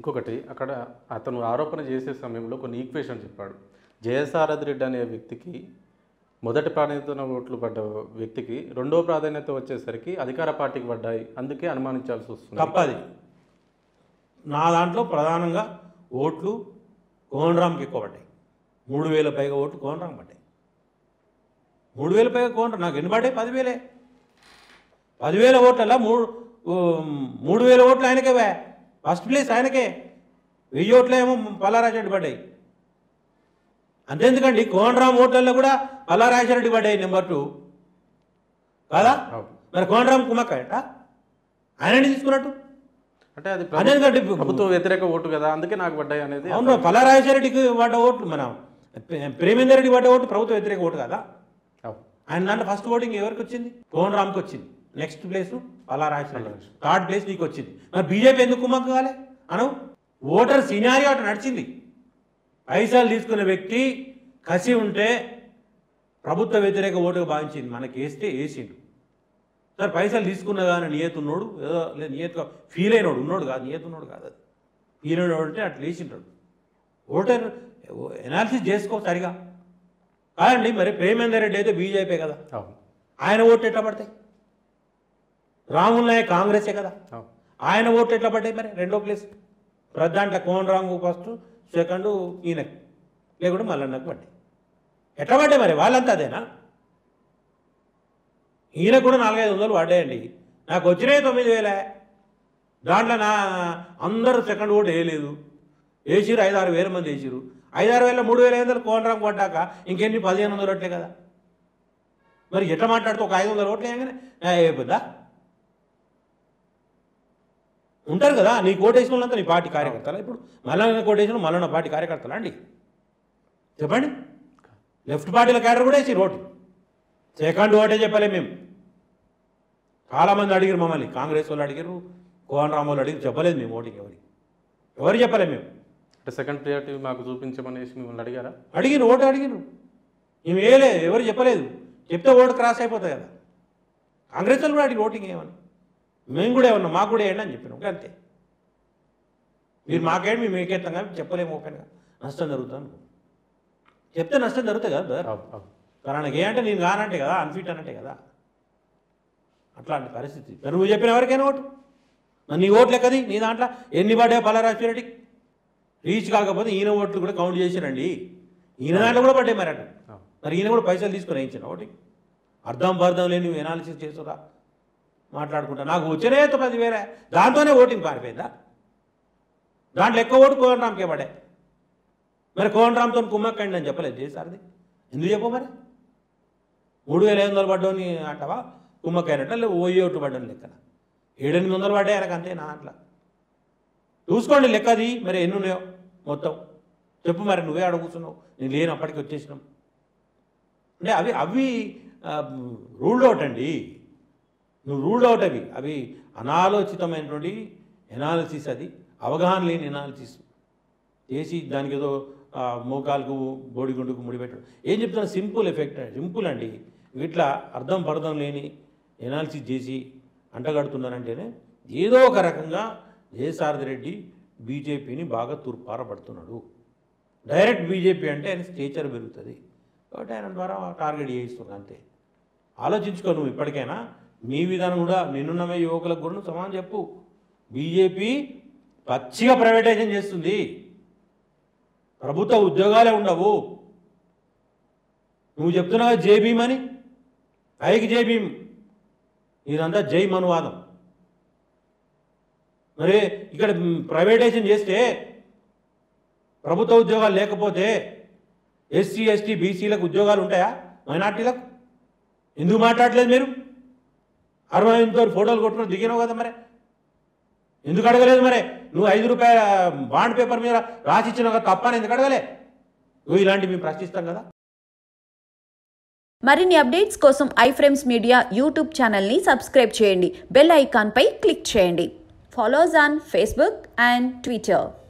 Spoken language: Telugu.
ఇంకొకటి అక్కడ అతను ఆరోపణ చేసే సమయంలో కొన్ని ఈక్వేషన్ చెప్పాడు జయసారథి రెడ్డి అనే వ్యక్తికి మొదటి ప్రాధాన్యత ఓట్లు పడ్డ వ్యక్తికి రెండో ప్రాధాన్యత వచ్చేసరికి అధికార పార్టీకి పడ్డాయి అందుకే అనుమానించాల్సి వస్తుంది తప్పది నా దాంట్లో ప్రధానంగా ఓట్లు కోనరామ్కి ఎక్కువ పడ్డాయి మూడు వేల పైగా ఓట్లు కోనరామ్ పడ్డాయి మూడు వేల పైగా కోనరామ్ నాకు ఎన్ని పడ్డాయి పదివేలే పదివేల ఓట్లలో మూడు ఉమ్, మూడు వేల ఓట్లు ఆయనకే వే ఫస్ట్ ప్లేస్ ఆయనకే వెయ్యి ఓట్లు ఏమో పల్లారాజరెడ్డి పడ్డాయి అంతేందుకండి కోనరామ్ ఓట్లలో కూడా పల్లారాజరెడ్డి పడ్డాయి నెంబర్ టూ కాదా అవును. మరి కోనరామ్ కుమ్మక్కట ఆయనని తీసుకున్నట్టు అంటే అది అదేంటంటే ప్రభుత్వ ప్రభుత్వ వ్యతిరేక ఓటు కదా అందుకే నాకు పడ్డాయి అనేది అవును పల్లారాజరెడ్డికి పడ్డ ఓట్లు మన ప్రే- ప్రేమేందర్ రెడ్డి పడ్డ ఓటు ప్రభుత్వ వ్యతిరేక ఓటు కదా అవును. ఆయన దాంట్లో ఫస్ట్ ఓటింగ్ ఎవరికి వచ్చింది కోన్ రామ్కి వచ్చింది next place Palla Raja Reddy third place నీకు వచ్చింది మరి బీజేపీ ఎందుకు కుమ్మక్కు కాలే అను ఓటర్ సినారియో అటు నడిచింది పైసలు తీసుకున్న వ్యక్తి కసి ఉంటే ప్రభుత్వ వ్యతిరేక ఓటుగా భావించింది మనకి వేస్తే వేసిండు సార్ పైసలు తీసుకున్న కానీ నియత్ ఉన్నాడు ఏదో లేదు నియత్ ఫీల్ అయినోడు ఉన్నాడు కాదు నియత్ ఉన్నాడు కాదు అది ఫీల్ అయినోడు అంటే అట్లా వేసింటాడు ఓటర్ ఎనాలిసిస్ చేసుకో సరిగా కాదండి మరి ప్రేమేందర్ రెడ్డి అయితే బీజేపీ కదా అవును ఆయన ఓట్లు ఎట్లా పడతాయి రాముల్ నాయక్ కాంగ్రెసే కదా అవును ఆయన ఓట్లు ఎట్లా పడ్డాయి మరి రెండో ప్లేస్ ప్రధాంట్లో కోన్ రాంగు ఫస్ట్ సెకండ్ ఈయనకి లేకుంటే మల్లన్నకు పడ్డాయి ఎట్లా పడ్డాయి మరి వాళ్ళంతా అదేనా ఈయన కూడా నాలుగైదు వందలు పడ్డాయండి నాకు వచ్చినాయి తొమ్మిది వేలే దాంట్లో నా అందరూ సెకండ్ ఓటు వేయలేదు వేసిరు ఐదు ఆరు వేల మంది వేసిరు ఐదు ఆరు వేల మూడు వేల ఐదు వందలు కోన్ రాంగ్ పడ్డాక ఇంకెన్ని పదిహేను వందలు ఓట్లే కదా మరి ఎట్లా మాట్లాడుతూ ఒక ఐదు వందల ఓట్లు వేయగానే అయిపోద్దా ఉంటారు కదా నీ కోటేసిన వాళ్ళంతా నీ పార్టీ కార్యకర్తలా ఇప్పుడు మల్లన్న కోటేసిన మల్లన్న పార్టీ కార్యకర్తలా అండి చెప్పండి లెఫ్ట్ పార్టీల క్యాడర్ కూడా వేసి ఓటు సెకండ్ ఓటే చెప్పలే మేము చాలామంది అడిగారు మమ్మల్ని కాంగ్రెస్ వాళ్ళు అడిగారు కోన్ రామ్ వాళ్ళు అడిగారు చెప్పలేదు మేము ఓటింగ్ ఎవరికి ఎవరు చెప్పలే మేము అంటే సెకండ్ ప్రియారిటీ మాకు చూపించమనేసి మిమ్మల్ని అడిగారా అడిగిన ఓటు అడిగిన మేము వేయలే ఎవరు చెప్పలేదు చెప్తే ఓటు క్రాస్ అయిపోతుంది కదా కాంగ్రెస్ వాళ్ళు కూడా అడిగి ఓటింగ్ ఏమని మేము కూడా ఏమన్నా మాకు కూడా వేయండి అని చెప్పినాం అంతే మీరు మాకేంటి మేము మీకేస్తాం కానీ చెప్పలేము ఓపెన్గా నష్టం జరుగుతుంది చెప్తే నష్టం జరుగుతుంది కదా బ్రదర్ అవును అవును తనకి ఏ అంటే నేను కానంటే కదా అన్ఫిట్ అనంటే కదా అట్లాంటి పరిస్థితి మరి నువ్వు చెప్పిన ఎవరికైనా ఓటు మరి నీ ఓట్లు ఎక్కది నీ దాంట్లో ఎన్ని పడ్డాయి పలారాశ్వరెడ్డికి రీచ్ కాకపోతే ఈయన ఓట్లు కూడా కౌంట్ చేసిరండి ఈయన దాంట్లో కూడా పడ్డాయి మరి అటు అవును. మరి ఈయన కూడా పైసలు తీసుకొని వేయించిన ఒకటి అర్థం పర్థం లేని నువ్వు ఎనాలిసిస్ చేస్తురా మాట్లాడుకుంటా నాకు వచ్చినే పదివేల దాంతోనే ఓటింగ్ పారిపోయిందా దాంట్లో ఎక్కువ ఓటు కోన్ రామ్కే పడే మరి కోన్ రామ్తో కుమ్మక్కండి అని చెప్పలేదు చేసారది ఎందుకు చెప్పు మరి మూడు వేల ఐదు వందలు పడ్డోని అంటావా కుమ్మక్కైనట్ట లేదు ఓయి ఓటు పడ్డాను లెక్కన ఏడెనిమిది వందలు పడ్డాయి ఆయనకు అంతే నా అట్లా చూసుకోండి లెక్కది మరి ఎన్ని ఉన్నాయో మొత్తం చెప్పు మరి నువ్వే అడుగుతున్నావు నేను లేను అప్పటికి వచ్చేసినాం అంటే అవి అవి రూల్డ్ అవుట్ అండి నువ్వు రూల్డ్ అవుట్ అవి అవి అనాలోచితమైనటువంటి ఎనాలిసిస్ అది అవగాహన లేని ఎనాలిసిస్ చేసి దానికి ఏదో ఆ, మోకాలకు బోడిగుండుకు ముడిపెట్టడం ఏం చెప్తున్నా సింపుల్ ఎఫెక్ట్ సింపుల్ అండి ఇట్లా అర్థం పర్థం లేని ఎనాలిసిస్ చేసి అంటగడుతున్నారంటేనే ఏదో ఒక రకంగా జయసారథి రెడ్డి బీజేపీని బాగా తూర్పారబడుతున్నాడు డైరెక్ట్ బీజేపీ అంటే ఆయన స్టేచర్ పెరుగుతుంది కాబట్టి ఆయన ద్వారా టార్గెట్ చేయిస్తున్నా అంతే ఆలోచించుకో నువ్వు ఇప్పటికైనా మీ విధానం కూడా నిన్నున్నమే యువకులకు కూడా నువ్వు సమానం చెప్పు బీజేపీ పచ్చిగా ప్రైవేటైజేషన్ చేస్తుంది ప్రభుత్వ ఉద్యోగాలే ఉండవు నువ్వు చెప్తున్నావు జై భీమ్ అని పైకి జై భీమ్ ఇదంతా జై మనువాదం మరి ఇక్కడ ప్రైవేటైజేషన్ చేస్తే ప్రభుత్వ ఉద్యోగాలు లేకపోతే ఎస్సీ ఎస్టీ బీసీలకు ఉద్యోగాలు ఉంటాయా మైనార్టీలకు ఎందుకు మాట్లాడలేదు మీరు అరవై ఎనిమిది ఫోటోలు కొట్టుకుని దిగినావు కదా మరి ఎందుకు అడగలేదు మరి నువ్వు ఐదు రూపాయల బాండ్ పేపర్ మీద రాసి ఇచ్చిన తప్పని ఎందుకు అడగలే నువ్వు ఇలాంటివి మేము ప్రశ్నిస్తాం కదా మరిన్ని అప్డేట్స్ కోసం ఐఫ్రేమ్స్ మీడియా యూట్యూబ్ ఛానల్ని సబ్స్క్రైబ్ చేయండి బెల్ ఐకాన్పై క్లిక్ చేయండి follow us on Facebook and Twitter